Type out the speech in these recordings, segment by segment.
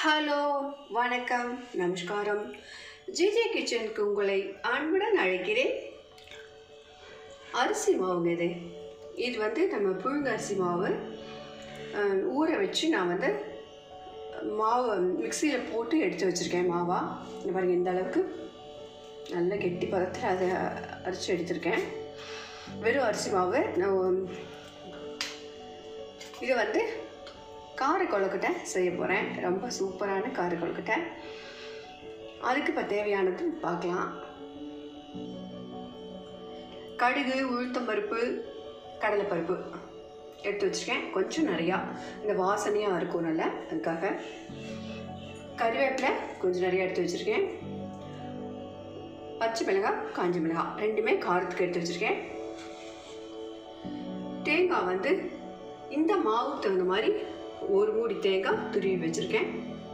hello வணக்கம் நமஸ்காரம் GJ கிச்சனுக்கு உங்களை அன்புடன் அழைக்கிறேன் அரிசி மாவுங்க இது இது வந்து நம்ம புழுங்க அரிசி மாவு அஹ், ஊற வச்சு நான் வந்து மாவு மிக்சியில் போட்டு எடுத்து வச்சுருக்கேன் மாவா இந்த பாருங்க இந்த அளவுக்கு நல்ல கெட்டி பதத்தில் அதை அரைச்சி எடுத்திருக்கேன் வெறும் அரிசி மாவு நான் இது வந்து கார கொழுக்கட்டை செய்ய போகிறேன் ரொம்ப சூப்பரான கார கொழுக்கட்டை அதுக்கு இப்போ தேவையானது பார்க்கலாம் கடுகு உளுத்தம்பருப்பு கடலைப்பருப்பு எடுத்து வச்சுருக்கேன் கொஞ்சம் நிறையா இந்த வாசனையாக இருக்கும் நல்லா அதுக்காக கருவேப்பிலை கொஞ்சம் நிறையா எடுத்து வச்சுருக்கேன் பச்சை மிளகாய் காஞ்ச மிளகாய் ரெண்டுமே காரத்துக்கு எடுத்து வச்சுருக்கேன் தேங்காய் வந்து இந்த மாவுக்கு தகுந்த மாதிரி ஒரு மூடி தேங்காய் துருவி வச்சுருக்கேன்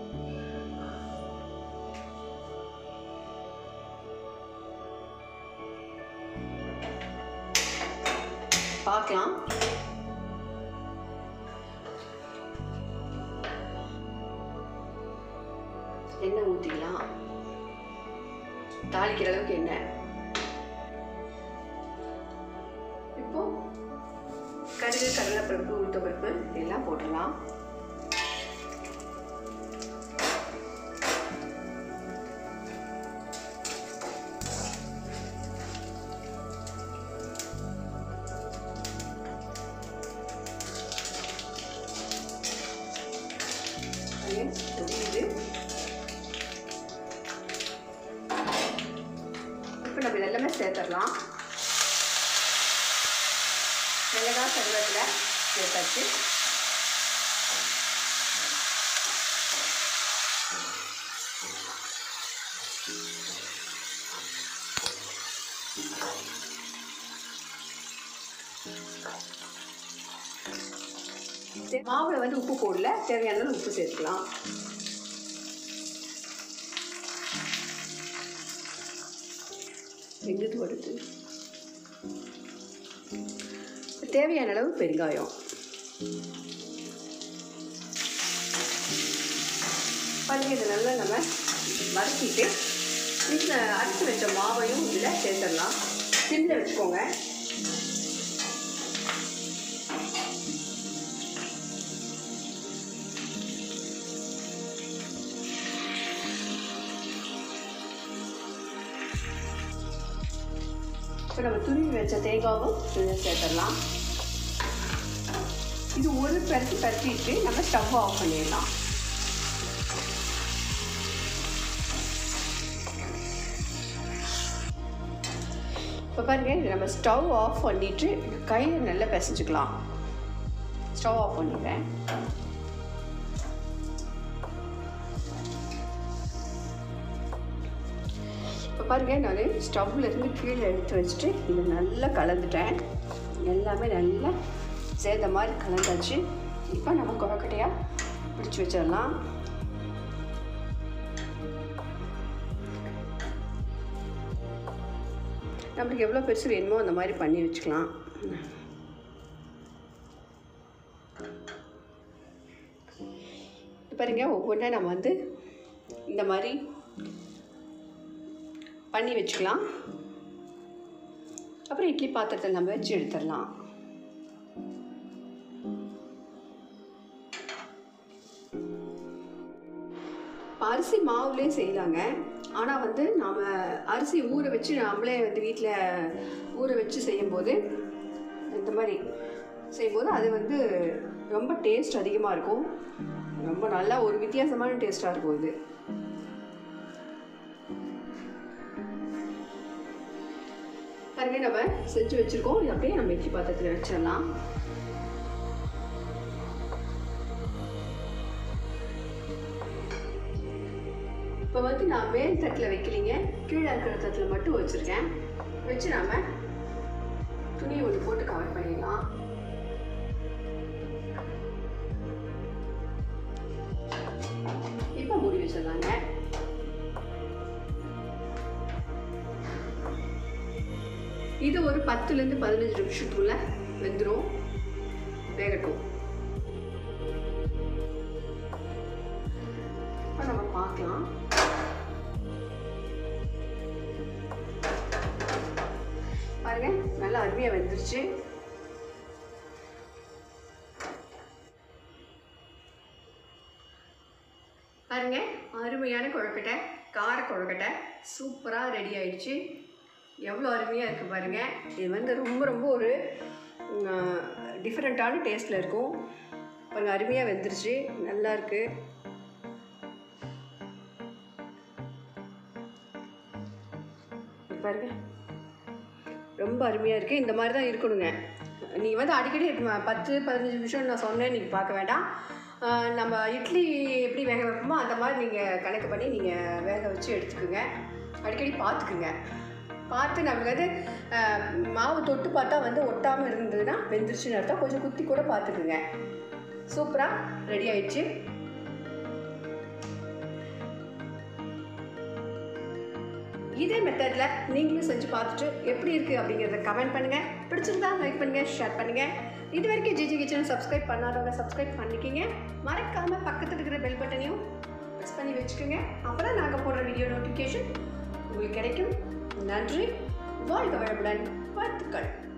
பார்க்கலாம் எண்ணெய் ஊற்றிக்கலாம் தாளிக்கிற அளவுக்கு எண்ணெய் இப்போ கடுகு கடலைப்பருப்பு உளுத்தப்பருப்பு எல்லாம் போட்டுடலாம் அது பொரியுது இப்போ நம்ம இது எல்லாமே சேர்த்துடலாம் மிளகாய் கருவேப்பிலை சேர்த்தாச்சு சரி, மாவுல வந்து உப்பு போடல தேவையான அளவு உப்பு சேர்த்துக்கலாம் எங்கிட்டு வருது தேவையான அளவு பெருங்காயம் பாருங்க இதை நல்லா நம்ம வதக்கிட்டு இந்த அரைச்சி வச்ச மாவையும் இதில் சேர்த்துடலாம் சிம்மில் வச்சுக்கோங்க இப்போ நம்ம துருவி வச்ச தேங்காவும் இதில் சேர்த்துடலாம் இது ஒரு பருத்தி பருத்திட்டு நம்ம ஸ்டவ் ஆஃப் பண்ணிடலாம் இப்போ பாருங்க இது நம்ம ஸ்டவ் ஆஃப் பண்ணிட்டு கையில் நல்லா பிசைஞ்சுக்கலாம் ஸ்டவ் ஆஃப் பண்ணிடுறேன் இப்போ பாருங்க நான் ஸ்டவ்ல இருந்து கீழே எடுத்து வச்சுட்டு இதை நல்லா கலந்துட்டேன் எல்லாமே நல்லா சேர்ந்த மாதிரி கலந்தாச்சு இப்போ நம்ம கொழக்கட்டையாக பிடிச்சி வச்சிடலாம் நம்மளுக்கு எவ்வளோ பெருசு வேணுமோ அந்த மாதிரி பண்ணி வச்சுக்கலாம் இப்ப பாருங்க ஒவ்வொன்றா நம்ம வந்து இந்த மாதிரி பண்ணி வச்சுக்கலாம் அப்புறம் இட்லி பாத்திரத்தில் நம்ம வச்சு எடுத்துடலாம் இப்ப அரிசி மாவுலேயே செய்யலாங்க ஆனால் வந்து நாம் அரிசி ஊற வச்சு நம்மளே வந்து வீட்டில் ஊற வச்சு செய்யும்போது இந்த மாதிரி செய்யும்போது அது வந்து ரொம்ப டேஸ்ட் அதிகமாக இருக்கும் ரொம்ப நல்லா ஒரு வித்தியாசமான டேஸ்ட்டாக இருக்கும் இது பாருங்க நம்ம செஞ்சு வச்சுருக்கோம் இது அப்படியே நம்ம இட்லி பாத்திரத்தில் வச்சிடலாம் இப்போ வந்து நான் மேல் தட்டில் வைக்கலைங்க கீழே இருக்கிற தட்டில் மட்டும் வச்சுருக்கேன் வச்சு நாம துணி ஒன்று போட்டு கவர் பண்ணிடலாம் இப்போ மூடி வச்சிடலாங்க இது ஒரு பத்துலேருந்து பதினஞ்சு நிமிஷத்துக்குள்ள வெந்துடும் வேகட்டும் அருமையாக வெந்துருச்சு பாருங்க அருமையான கொழுக்கட்டை கார கொழுக்கட்டை சூப்பராக ரெடி ஆயிடுச்சு எவ்வளோ அருமையாக இருக்குது பாருங்கள் இது வந்து ரொம்ப ரொம்ப ஒரு டிஃப்ரெண்ட்டான டேஸ்ட்டில் இருக்கும் பாருங்கள் அருமையாக வெந்துருச்சு நல்லா இருக்குது பாருங்க ரொம்ப அருமையாக இருக்குது இந்த மாதிரி தான் இருக்கணுங்க நீங்கள் வந்து அடிக்கடி ம- பத்து பதினஞ்சு நிமிஷம் நான் சொன்னேன் நீங்கள் பார்க்க வேண்டாம் ஆஹ் நம்ம இட்லி எப்படி வேக வைப்போமோ அந்த மாதிரி நீங்கள் கணக்கு பண்ணி நீங்கள் வேக வச்சு எடுத்துக்கோங்க அடிக்கடி பார்த்துக்குங்க பார்த்து நம்மளுக்கு வந்து ஆஹ் மாவு தொட்டு பார்த்தா வந்து ஒட்டாமல் இருந்ததுன்னா வெந்துருச்சுன்னு அர்த்தம் கொஞ்சம் குத்தி கூட பார்த்துக்குங்க சூப்பராக ரெடி ஆயிடுச்சு இதே மெத்தடில் நீங்களும் செஞ்சு பார்த்துட்டு எப்படி இருக்குது அப்படிங்கிறத கமெண்ட் பண்ணுங்கள் பிடிச்சிருந்தா லைக் பண்ணுங்கள் ஷேர் பண்ணுங்கள் இது வரைக்கும் ஜிஜி கிச்சனை சப்ஸ்கிரைப் பண்ணாதவங்க சப்ஸ்கிரைப் பண்ணிக்கிங்க மறக்காமல் பக்கத்தில் இருக்கிற பெல் பட்டனையும் ப்ரெஸ் பண்ணி வச்சுக்கோங்க அப்புறம் நாங்கள் போடுற வீடியோ நோட்டிஃபிகேஷன் உங்களுக்கு கிடைக்கும் நன்றி வாழ்க வளமுடன் வாழ்த்துக்கள்